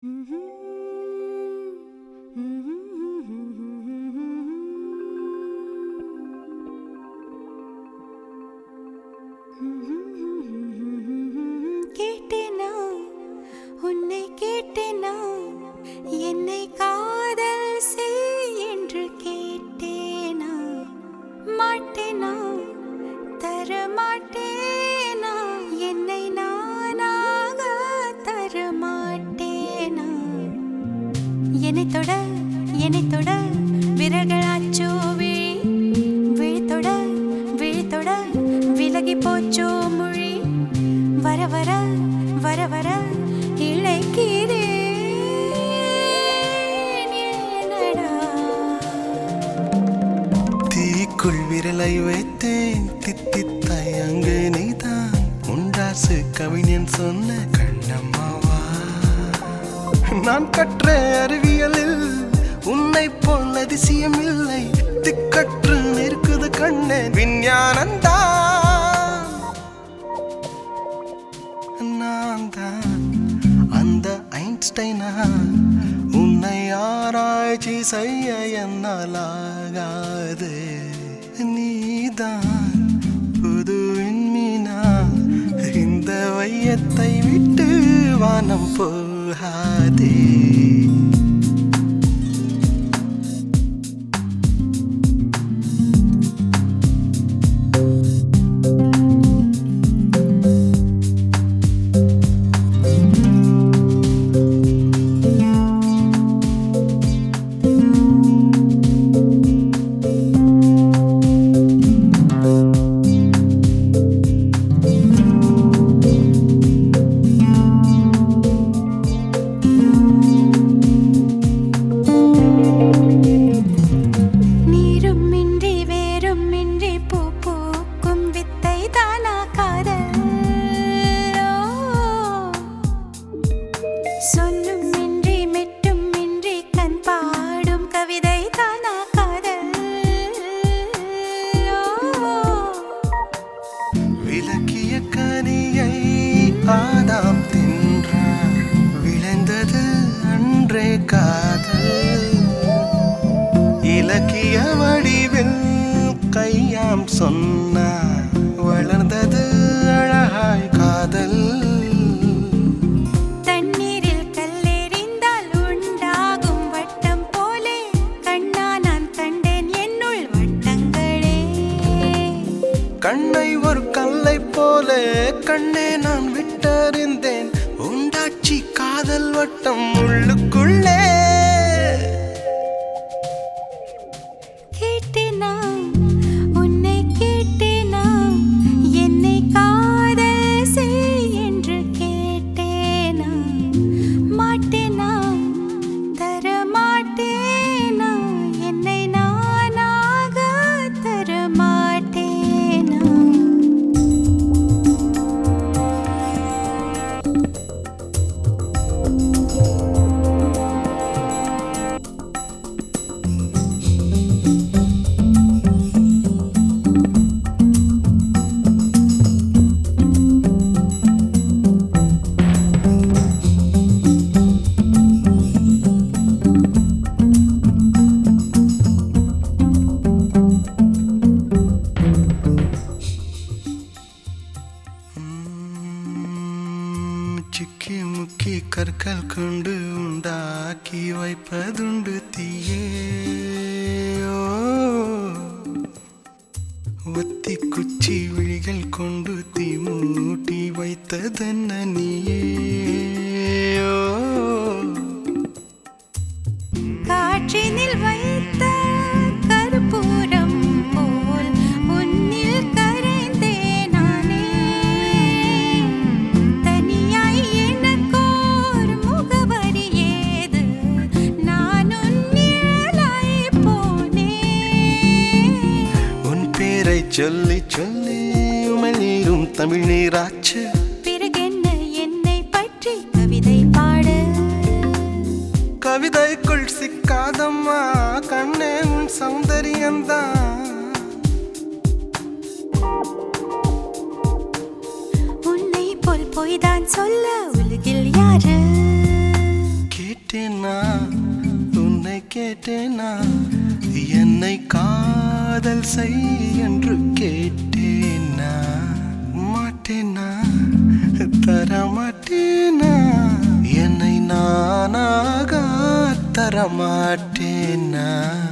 கேட்டேனா உன்னை கேட்டேனா என்னை காதல் செய் என்று கேட்டேனா மாட்டேனா தர மாட்டேனா என்னை நானாக தர மாட்டேனா என்னை தொட என்னை தொட விரல்களாச்சோ விழி விழித்தொட விழித்தொட விலகி போச்சோ மொழி வர வர வர வர இழைக்கிறேன் என்னடா தீக்குள் விரலை வைத்தேன் தித்தித்தாய் அங்கு நீதான் முண்டாசு கவிஞன் சொன்ன கண்ணம்மாவா நான் கற்ற அறிவியலில் உன்னை போல் அதிசயம் இல்லை திக்கற்று நிற்குது கண்ணே விஞ்ஞானந்தா நான் தான் அந்த ஐன்ஸ்டைனா உன்னை ஆராய்ச்சி செய்ய என்னால் ஆகாது நீதான் புது விண்மீனா இந்த வையத்தை விட்டு வானம் போகாதே நீரும் இன்றி வேரும் இன்றி பூ பூக்கும் வித்தை தானா காதல் சொல்லும் இன்றி மெட்டும் இன்றி கண் பாடும் கவிதை தானா காதல் விளக்கிய கனியை ஆதாம் தின்றான் விளைந்தது அன்றே காதல் இலக்கிய வடிவில் கையாம் சொன்னான் வளர்ந்தது அழகாய் காதல் தண்ணீரில் கல்லெறிந்தால் உண்டாகும் வட்டம் போலே கண்ணா நான் கண்டேன் என்னுள் வட்டங்களே கண்ணை ஒரு கல்லை போல கண்ணே நான் விட்டறிந்தேன் உண்டாட்சி காதல் வட்டம் உள்ளுக்குள்ளே கேட்டேனா உன்னை கேட்டேனா என்னை காதல் செய் என்று கேட்டேனா மாட்டேனா தர மாட்டேனா என்னை நானாக தர மாட்டேனா உம், சிக்கி முக்கி கற்கள் கொண்டு உண்டாக்கி வைப்பதுண்டு தீயே ஓ, ஒத்தி குச்சி விழிகள் கொண்டு தீ மூட்டி வைத்ததென்ன நீயே ஓ, காற்றினில் வைத்த கற்பூரம் போல் உன்னில் கரைந்தேன் நானே தனியாய் எனக்கோர் முகவரி ஏது நான் உன் நிழலாய் போனேன் உன் பேரை சொல்லி சொல்லி உமிழ்நீரும் தமிழ் நீராச்சு பிறகென்ன என்னை பற்றி கவிதை பாடு கவிதைக்குள் சிக்காதம்மா கண்ணே உன் சௌந்தரியந்தான் உன்னை போல் பொய்தான் சொல்ல உலகில் யாரு கே கேட்டேனா என்னை காதல் செய் என்று கேட்டேனா மாட்டேனா தர மாட்டேனா என்னை நானாக தர மாட்டேனா